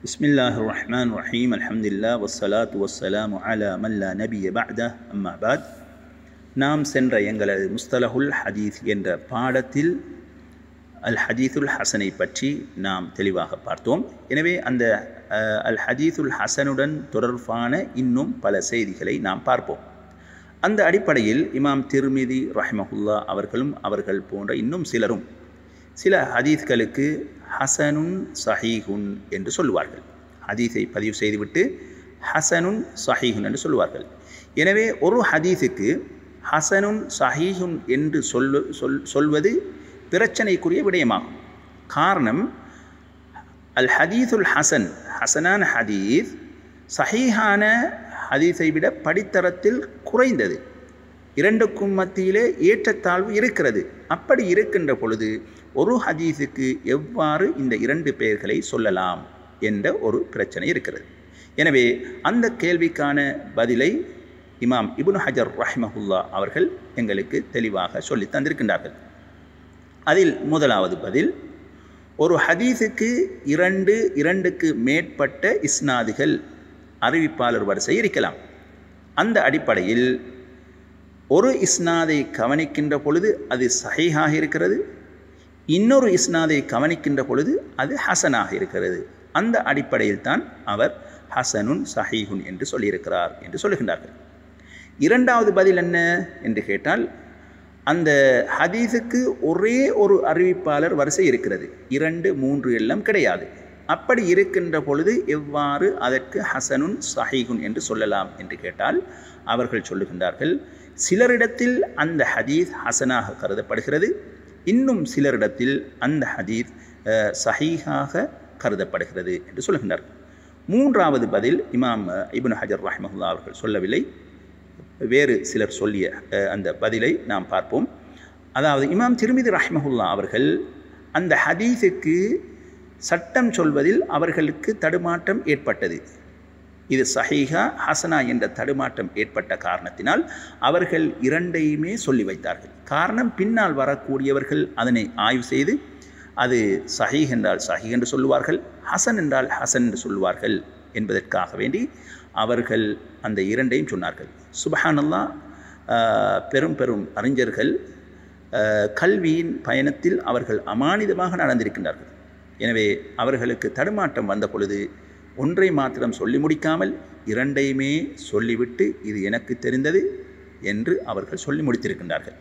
بسم الله الرحمن الرحيم الحمد لله والصلاة والسلام على من لا نبي بعده أما بعد நாம் சென்ற எங்களது முஸ்தலஹுல் ஹதீஸ் என்ற பாடத்தில் அல் ஹதீதுல் ஹசனை பற்றி நாம் தெளிவாக பார்த்தோம் எனவே அந்த அஹ், அல் ஹதீதுல் ஹசனுடன் தொடர்பான இன்னும் பல செய்திகளை நாம் பார்ப்போம் அந்த அடிப்படையில் இமாம் திருமிதி ரஹ்மஹுல்லா அவர்களும் அவர்கள் போன்ற இன்னும் சிலரும் சில ஹதீஸ்களுக்கு ஹசனுன் சஹீஹுன் என்று சொல்லுவார்கள் ஹதீஸை பதிவு செய்துவிட்டு ஹசனுன் சஹீஹுன் என்று சொல்லுவார்கள் எனவே ஒரு ஹதீஸுக்கு ஹசனுன் சஹீஹுன் என்று சொல்லு சொல் சொல்வது பிரச்சனைக்குரிய விடயமாகும் காரணம் அல் ஹதீஸுல் ஹசன் ஹசனான ஹதீஸ் சஹீஹான ஹதீஸை விட படித்தரத்தில் குறைந்தது இரண்டுக்கும் மத்தியிலே ஏற்றத்தாழ்வு இருக்கிறது அப்படி இருக்கின்ற பொழுது ஒரு ஹதீஸுக்கு எவ்வாறு இந்த இரண்டு பெயர்களை சொல்லலாம் என்ற ஒரு பிரச்சனை இருக்கிறது எனவே அந்த கேள்விக்கான பதிலை இமாம் இப்னு ஹஜர் ரஹ்மஹுல்லா அவர்கள் எங்களுக்கு தெளிவாக சொல்லி தந்திருக்கின்றார்கள் அதில் முதலாவது பதில் ஒரு ஹதீஸுக்கு இரண்டு இரண்டுக்கு மேற்பட்ட இஸ்னாதுகள் அறிவிப்பாளர் வரிசை இருக்கலாம் அந்த அடிப்படையில் ஒரு இஸ்னாதை கவனிக்கின்ற பொழுது அது சஹீஹாக இருக்கிறது இன்னொரு இஸ்னாதை கவனிக்கின்ற பொழுது அது ஹசனாக இருக்கிறது அந்த அடிப்படையில் தான் அவர் ஹசனுன் சஹீஹுன் என்று சொல்லியிருக்கிறார் என்று சொல்லுகின்றார்கள் இரண்டாவது பதில் என்ன என்று கேட்டால் அந்த ஹதீஸுக்கு ஒரே ஒரு அறிவிப்பாளர் வரிசை இருக்கிறது இரண்டு மூன்று எல்லாம் கிடையாது அப்படி இருக்கின்ற பொழுது எவ்வாறு அதற்கு ஹசனுன் சஹீகுன் என்று சொல்லலாம் என்று கேட்டால் அவர்கள் சொல்லுகின்றார்கள் சிலரிடத்தில் அந்த ஹதீஸ் ஹசனாக கருதப்படுகிறது இன்னும் சிலரிடத்தில் அந்த ஹதீஸ் அஹ், சஹீஹாக கருதப்படுகிறது என்று சொல்லுகின்றார்கள் மூன்றாவது பதில் இமாம் அஹ், இப்னு ஹஜர் ரஹ்மஹுல்லா அவர்கள் சொல்லவில்லை வேறு சிலர் சொல்லிய அஹ், அந்த பதிலை நாம் பார்ப்போம் அதாவது இமாம் திருமிதி ரஹ்மஹுல்லா அவர்கள் அந்த ஹதீஸுக்கு சட்டம் சொல்வதில் அவர்களுக்கு தடுமாற்றம் ஏற்பட்டது இது சஹீஹா ஹசனா என்ற தடுமாற்றம் ஏற்பட்ட காரணத்தினால் அவர்கள் இரண்டையுமே சொல்லி வைத்தார்கள் காரணம் பின்னால் வரக்கூடியவர்கள் அதனை ஆய்வு செய்து அது சஹீஹ் என்றால் சஹீஹ் என்று சொல்லுவார்கள் ஹசன் என்றால் ஹசன் என்று சொல்லுவார்கள் என்பதற்காக வேண்டி அவர்கள் அந்த இரண்டையும் சொன்னார்கள் சுபஹானல்லா ஆஹ், பெரும் பெரும் அறிஞர்கள் ஆஹ், கல்வியின் பயணத்தில் அவர்கள் அமானிதமாக நடந்திருக்கின்றார்கள் எனவே அவர்களுக்கு தடுமாற்றம் வந்த பொழுது ஒன்றை மாத்திரம் சொல்லி முடிக்காமல் இரண்டையுமே சொல்லிவிட்டு இது எனக்கு தெரிந்தது என்று அவர்கள் சொல்லி முடித்திருக்கின்றார்கள்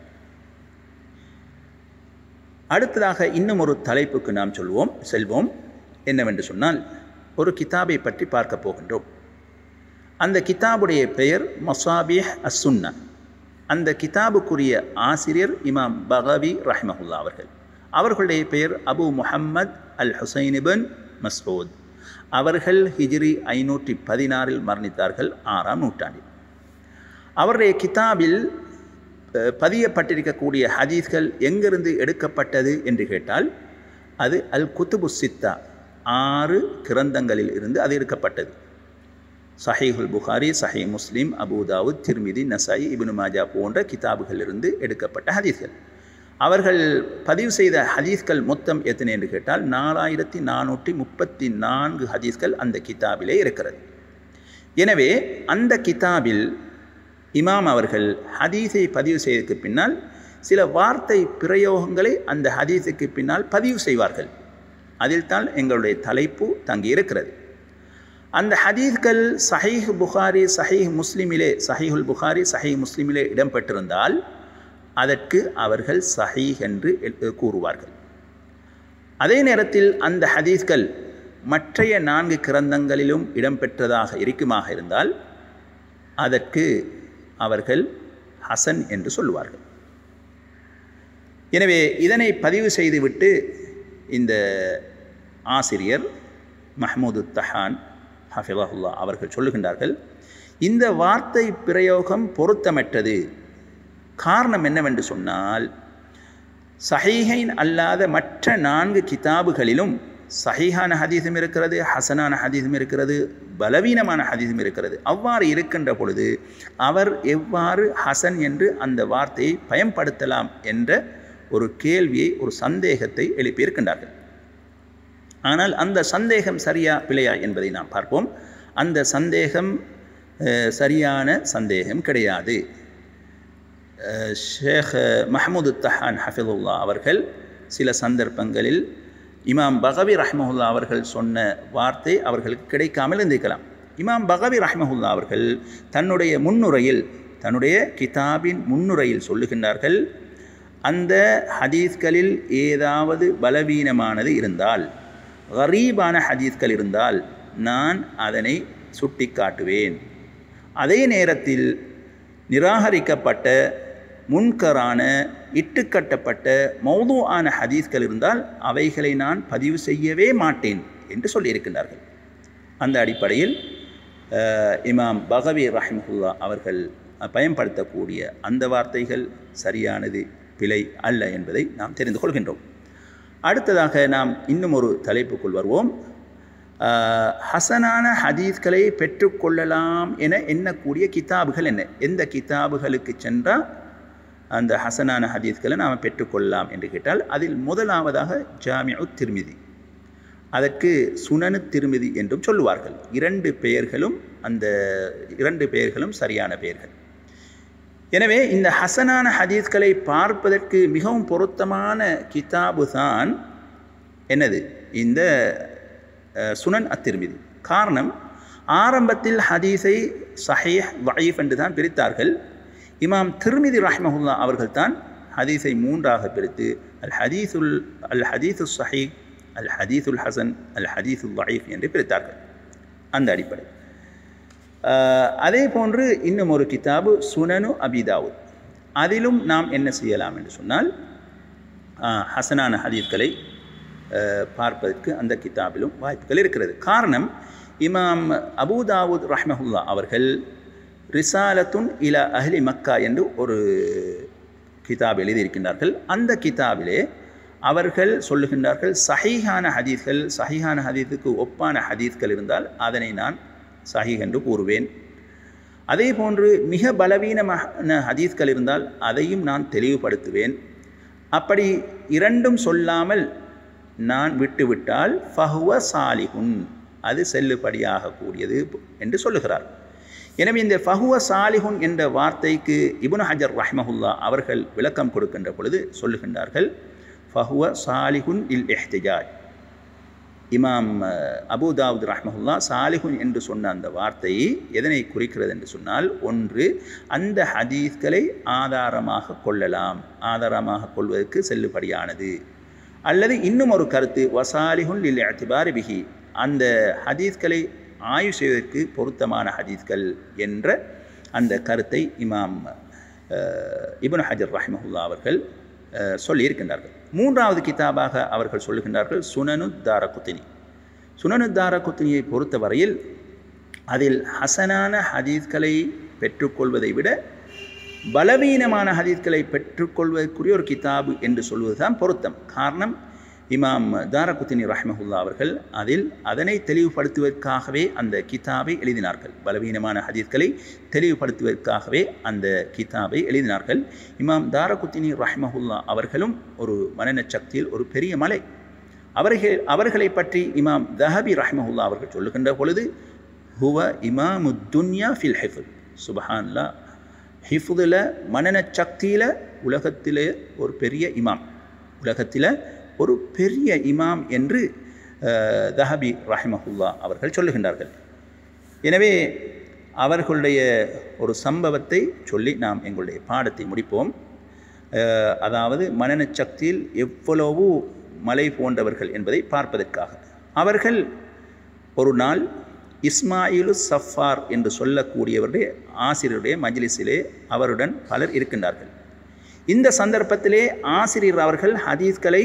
அடுத்ததாக இன்னும் ஒரு தலைப்புக்கு நாம் சொல்வோம் செல்வோம் என்னவென்று சொன்னால் ஒரு கிதாபை பற்றி பார்க்க போகின்றோம் அந்த கிதாபுடைய பெயர் மசாபிஹ் அஸ்ஸுன்னா அந்த கிதாபுக்குரிய ஆசிரியர் இமாம் பகவி ரஹ்மஹுல்லா அவர்கள் அவர்களுடைய பெயர் அபு முஹம்மத் அல் ஹுசைனிபன் மஸ்ஊத் அவர்கள் ஹிஜ்ரி ஐநூற்றி பதினாறில் மரணித்தார்கள் ஆறாம் நூற்றாண்டில் அவருடைய கிதாபில் அஹ், பதியப்பட்டிருக்கக்கூடிய ஹதீஸ்கள் எங்கிருந்து எடுக்கப்பட்டது என்று கேட்டால் அது அல் குத்துபு சித்தா ஆறு கிரந்தங்களில் இருந்து அது எடுக்கப்பட்டது சஹீஹுல் புகாரி சஹீ முஸ்லிம் அபூதாவுத் திர்மிதி நசாயி இப்னு மாஜா போன்ற கிதாபுகளிலிருந்து எடுக்கப்பட்ட ஹதீஸ்கள் அவர்கள் பதிவு செய்த ஹதீஸ்கள் மொத்தம் எத்தனை என்று கேட்டால் நாலாயிரத்தி நானூற்றி முப்பத்தி நான்கு ஹதீஸ்கள் அந்த கிதாபிலே இருக்கிறது எனவே அந்த கிதாபில் இமாம் அவர்கள் ஹதீஸை பதிவு செய்ததற்கு பின்னால் சில வார்த்தை பிரயோகங்களை அந்த ஹதீஸுக்கு பின்னால் பதிவு செய்வார்கள் அதில் தான் எங்களுடைய தலைப்பு தங்கி இருக்கிறது அந்த ஹதீஸ்கள் சஹீஹ் புகாரி சஹீஹ் முஸ்லிமிலே சஹீஹுல் புகாரி சஹீஹ் முஸ்லிமிலே இடம்பெற்றிருந்தால் அதற்கு அவர்கள் சஹீஹ் என்று எ- கூறுவார்கள் அதே நேரத்தில் அந்த ஹதீஸ்கள் மற்றைய நான்கு கிரந்தங்களிலும் இடம்பெற்றதாக இருக்குமாக இருந்தால் அதற்கு அவர்கள் ஹசன் என்று சொல்லுவார்கள் எனவே இதனை பதிவு செய்துவிட்டு இந்த ஆசிரியர் மஹமூது தஹான் ஹஃபிதாஹுல்லா அவர்கள் சொல்லுகின்றார்கள் இந்த வார்த்தை பிரயோகம் பொருத்தமற்றது காரணம் என்னவென்று சொன்னால் சஹீஹைன் அல்லாத மற்ற நான்கு கிதாபுகளிலும் சஹீஹான ஹதீஸும் இருக்கிறது ஹசனான ஹதீஸும் இருக்கிறது பலவீனமான ஹதீஸும் இருக்கிறது அவ்வாறு இருக்கின்ற பொழுது அவர் எவ்வாறு ஹசன் என்று அந்த வார்த்தையை பயன்படுத்தலாம் என்ற ஒரு கேள்வியை ஒரு சந்தேகத்தை எழுப்பியிருக்கின்றார்கள் ஆனால் அந்த சந்தேகம் சரியா பிழையா என்பதை நாம் பார்ப்போம் அந்த சந்தேகம் அஹ், சரியான சந்தேகம் கிடையாது அஹ், ஷேக் மஹமூது தஹான் ஹஃபிதுல்லா அவர்கள் சில சந்தர்ப்பங்களில் இமாம் பகவி ரஹ்மஹுல்லா அவர்கள் சொன்ன வார்த்தை அவர்களுக்கு கிடைக்காமல் இருந்திருக்கலாம் இமாம் பகவி ரஹ்மஹுல்லா அவர்கள் தன்னுடைய முன்னுரையில் தன்னுடைய கிதாபின் முன்னுரையில் சொல்லுகின்றார்கள் அந்த ஹதீஸ்களில் ஏதாவது பலவீனமானது இருந்தால் கரீபான ஹதீஸ்கள் இருந்தால் நான் அதனை சுட்டி காட்டுவேன் அதே நேரத்தில் நிராகரிக்கப்பட்ட முன்கரான இட்டுக்கட்டப்பட்ட மௌது ஆன ஹதீஸ்கள் இருந்தால் அவைகளை நான் பதிவு செய்யவே மாட்டேன் என்று சொல்லியிருக்கின்றார்கள் அந்த அடிப்படையில் அஹ், இமாம் பகவி ரஹிமஹுல்லா அவர்கள் பயன்படுத்தக்கூடிய அந்த வார்த்தைகள் சரியானது பிழை அல்ல என்பதை நாம் தெரிந்து கொள்கின்றோம் அடுத்ததாக நாம் இன்னும் ஒரு தலைப்புக்குள் வருவோம் அஹ், ஹசனான ஹதீஸ்களை பெற்றுக்கொள்ளலாம் என எண்ணக்கூடிய கிதாபுகள் என்ன எந்த கிதாபுகளுக்கு சென்றால் அந்த ஹசனான ஹதீஸ்களை நாம் பெற்றுக்கொள்ளலாம் என்று கேட்டால் அதில் முதலாவதாக ஜாமிஉ திருமிதி அதற்கு சுனனு திருமிதி என்றும் சொல்லுவார்கள் இரண்டு பெயர்களும் அந்த இரண்டு பெயர்களும் சரியான பெயர்கள் எனவே இந்த ஹசனான ஹதீஸ்களை பார்ப்பதற்கு மிகவும் பொருத்தமான கிதாபு தான் என்னது இந்த அஹ், சுனன் அத்திருமிதி காரணம் ஆரம்பத்தில் ஹதீஸை சஹீஹ் வயீஃப் என்று தான் பிரித்தார்கள் இமாம் திருமிதி ரஹ்மஹுல்லா அவர்கள் தான் ஹதீஸை மூன்றாக பிரித்து அல் ஹதீஸுல் அல் ஹதீஸு சஹீஹ் அல் ஹதீஸுல் ஹசன் அல் ஹதீஸுல் வயீஃப் என்று பிரித்தார்கள் அந்த அடிப்படை ஆஹ், அதே போன்று இன்னும் ஒரு கிதாபு சுனனு அபிதாவுத் அதிலும் நாம் என்ன செய்யலாம் என்று சொன்னால் ஆஹ், ஹசனான ஹதீஸ்களை ஆஹ், பார்ப்பதற்கு அந்த கிதாபிலும் வாய்ப்புகள் இருக்கிறது காரணம் இமாம் அபூதாவுத் ரஹ்மஹுல்லா அவர்கள் ரிசாலத்துன் இல அஹ்லி மக்கா என்று ஒரு கிதாப் எழுதியிருக்கின்றார்கள் அந்த கிதாபிலே அவர்கள் சொல்லுகின்றார்கள் சஹீஹான ஹதீஸ்கள் சஹீஹான ஹதீஸுக்கு ஒப்பான ஹதீஸ்கள் இருந்தால் அதனை நான் சஹீஹ் என்று கூறுவேன் அதே போன்று மிக பலவீனமான ஹதீஸ்கள் இருந்தால் அதையும் நான் தெளிவுபடுத்துவேன் அப்படி இரண்டும் சொல்லாமல் நான் விட்டுவிட்டால் ஃபஹுவ சாலிகுன் அது செல்லுபடியாக கூடியது என்று சொல்லுகிறார் எனவே இந்த ஃபஹுவ சாலிகுன் என்ற வார்த்தைக்கு இப்னு ஹஜர் ரஹ்மஹுல்லா அவர்கள் விளக்கம் கொடுக்கின்ற பொழுது சொல்லுகின்றார்கள் ஃபஹுவ சாலிகுன் இல் எஹ்திஜாஜ் இமாம் அஹ், அபூ தாவூத் ரஹ்மஹுல்லா சாலிகுன் என்று சொன்ன அந்த வார்த்தை எதனை குறிக்கிறது என்று சொன்னால் ஒன்று அந்த ஹதீஸ்களை ஆதாரமாக கொள்ளலாம் ஆதாரமாக கொள்வதற்கு செல்லுபடியானது அல்லது இன்னும் ஒரு கருத்து வசாலிகுன் லில் அத்திபாரி பிஹி அந்த ஹதீஸ்களை ஆய்வு செய்வதற்கு பொருத்தமான ஹதீஸ்கள் என்ற அந்த கருத்தை இமாம் அஹ், இப்னு ஹஜர் ரஹ்மஹுல்லா அவர்கள் அஹ், சொல்லியிருக்கின்றார்கள் மூன்றாவது கிதாபாக அவர்கள் சொல்லுகின்றார்கள் சுனனு தாரகுத்தினி சுனனு தாரகுத்தினியை பொறுத்தவரையில் அதில் ஹசனான ஹதீஸ்களை பெற்றுக்கொள்வதை விட பலவீனமான ஹதீஸ்களை பெற்றுக்கொள்வதற்குரிய ஒரு கிதாபு என்று சொல்வதுதான் பொருத்தம் காரணம் இமாம் தாரகுத்தினி ரஹ்மஹுல்லா அவர்கள் அதில் அதனை தெளிவுபடுத்துவதற்காகவே அந்த கிதாபை எழுதினார்கள் பலவீனமான ஹதீஸ்களை தெளிவுபடுத்துவதற்காகவே அந்த கிதாபை எழுதினார்கள் இமாம் தாரகுத்தினி ரஹ்மஹுல்லா அவர்களும் ஒரு மனன சக்தியில் ஒரு பெரிய மலை அவர்கள் அவர்களை பற்றி இமாம் தஹபி ரஹ்மஹுல்லா அவர்கள் சொல்லுகின்ற பொழுது ஹுவ இமாமு துன்யா ஃபில் ஹிஃபுல் சுபஹான்லா ஹிஃபுதில் மனன சக்தியில் உலகத்திலே ஒரு பெரிய இமாம் உலகத்தில் ஒரு பெரிய இமாம் என்று அஹ், தஹபி ரஹிமஹுல்லா அவர்கள் சொல்லுகின்றார்கள் எனவே அவர்களுடைய ஒரு சம்பவத்தை சொல்லி நாம் எங்களுடைய பாடத்தை முடிப்போம் அஹ், அதாவது மனன சக்தியில் எவ்வளவு மலை போன்றவர்கள் என்பதை பார்ப்பதற்காக அவர்கள் ஒரு நாள் இஸ்மாயிலு சஃபார் என்று சொல்லக்கூடியவருடைய ஆசிரியருடைய மஜ்லிஸிலே அவருடன் பலர் இருக்கின்றார்கள் இந்த சந்தர்ப்பத்திலே ஆசிரியர் அவர்கள் ஹதீஸ்களை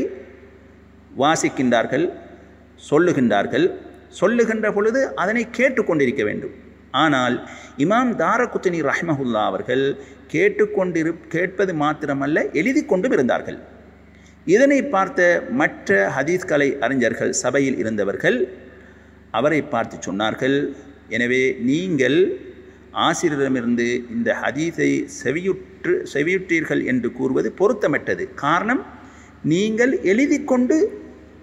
வாசிக்கின்றார்கள் சொல்லுகின்றார்கள் சொல்லுகின்ற பொழுது அதனை கேட்டுக்கொண்டிருக்க வேண்டும் ஆனால் இமாம் தாரகுத்தினி ரஹ்மஹுல்லா அவர்கள் கேட்டுக்கொண்டிரு கேட்பது மாத்திரமல்ல எழுதி கொண்டும் இருந்தார்கள் இதனை பார்த்த மற்ற ஹதீஸ் கலை அறிஞர்கள் சபையில் இருந்தவர்கள் அவரை பார்த்து சொன்னார்கள் எனவே நீங்கள் ஆசிரியரிடமிருந்து இந்த ஹதீஸை செவியுற்று செவியுற்றீர்கள் என்று கூறுவது பொருத்தமற்றது காரணம் நீங்கள் எழுதி கொண்டு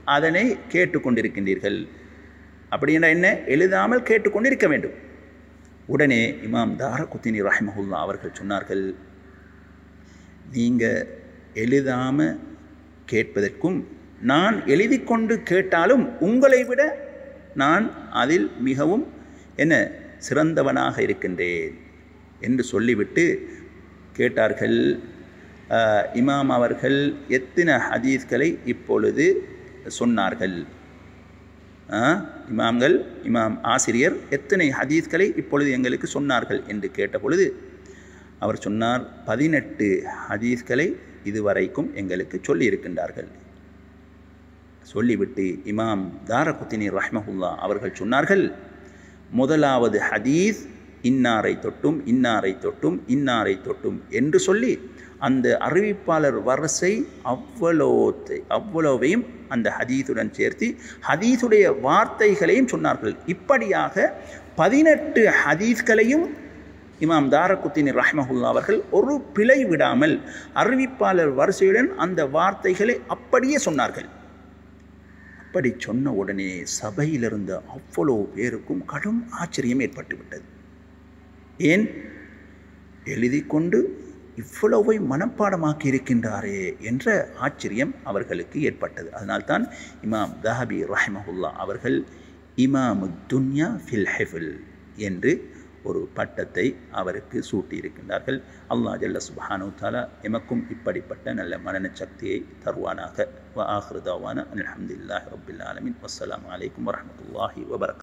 அதனை கேட்டுக்கொண்டிருக்கின்றீர்கள் அப்படின்னா என்ன எழுதாமல் கேட்டுக்கொண்டிருக்க வேண்டும் உடனே இமாம் தாரகுத்தினி ரஹ்மஹுல்லா அவர்கள் சொன்னார்கள் நீங்கள் எழுதாமல் கேட்பதற்கும் நான் எழுதி கொண்டு கேட்டாலும் உங்களை விட நான் அதில் மிகவும் என்ன சிறந்தவனாக இருக்கின்றேன் என்று சொல்லிவிட்டு கேட்டார்கள் இமாம் அவர்கள் எத்தனை ஹதீஸ்களை இப்பொழுது சொன்னார்கள் இமாம்கள் இமாம் ஆசிரியர் எத்தனை ஹதீஸ்களை இப்பொழுது எங்களுக்கு சொன்னார்கள் என்று கேட்ட பொழுது அவர் சொன்னார் பதினெட்டு ஹதீஸ்களை இதுவரைக்கும் எங்களுக்கு சொல்லியிருக்கின்றார்கள் சொல்லிவிட்டு இமாம் தாரகுத்தினி ரஹ்மஹுல்லா அவர்கள் சொன்னார்கள் முதலாவது ஹதீஸ் இன்னாரை தொட்டும் இன்னாரை தொட்டும் இன்னாரை தொட்டும் என்று சொல்லி அந்த அறிவிப்பாளர் வரிசை அவ்வளோ அவ்வளவையும் அந்த ஹதீஸுடன் சேர்த்து ஹதீஸுடைய வார்த்தைகளையும் சொன்னார்கள் இப்படியாக பதினெட்டு ஹதீஸ்களையும் இமாம் தாரகுத்தின் ரஹ்மஹுல்லா அவர்கள் ஒரு பிழை விடாமல் அறிவிப்பாளர் வரிசையுடன் அந்த வார்த்தைகளை அப்படியே சொன்னார்கள் அப்படி சொன்ன உடனே சபையில் இருந்த அவ்வளோ பேருக்கும் கடும் ஆச்சரியம் ஏற்பட்டுவிட்டது ஏன் எழுதி கொண்டு இவ்வளவை மனப்பாடமாக்கி இருக்கின்றாரே என்ற ஆச்சரியம் அவர்களுக்கு ஏற்பட்டது அதனால்தான் இமாம் தஹபி ரஹ்மஹுல்லா அவர்கள் இமாம் துன்யா ஃபில் ஹெஃபில் என்று ஒரு பட்டத்தை அவருக்கு சூட்டியிருக்கின்றார்கள் அல்லா ஜல்ல சுபானு தாலா எமக்கும் இப்படிப்பட்ட நல்ல மனன சக்தியை தருவானாக வ ஆஹ்ருதாவான அலமதுல்லாஹ் ரபுல் ஆலமின் வஸ்ஸலாம் அலைக்கும் வரமத்துல்லாஹி வபரக்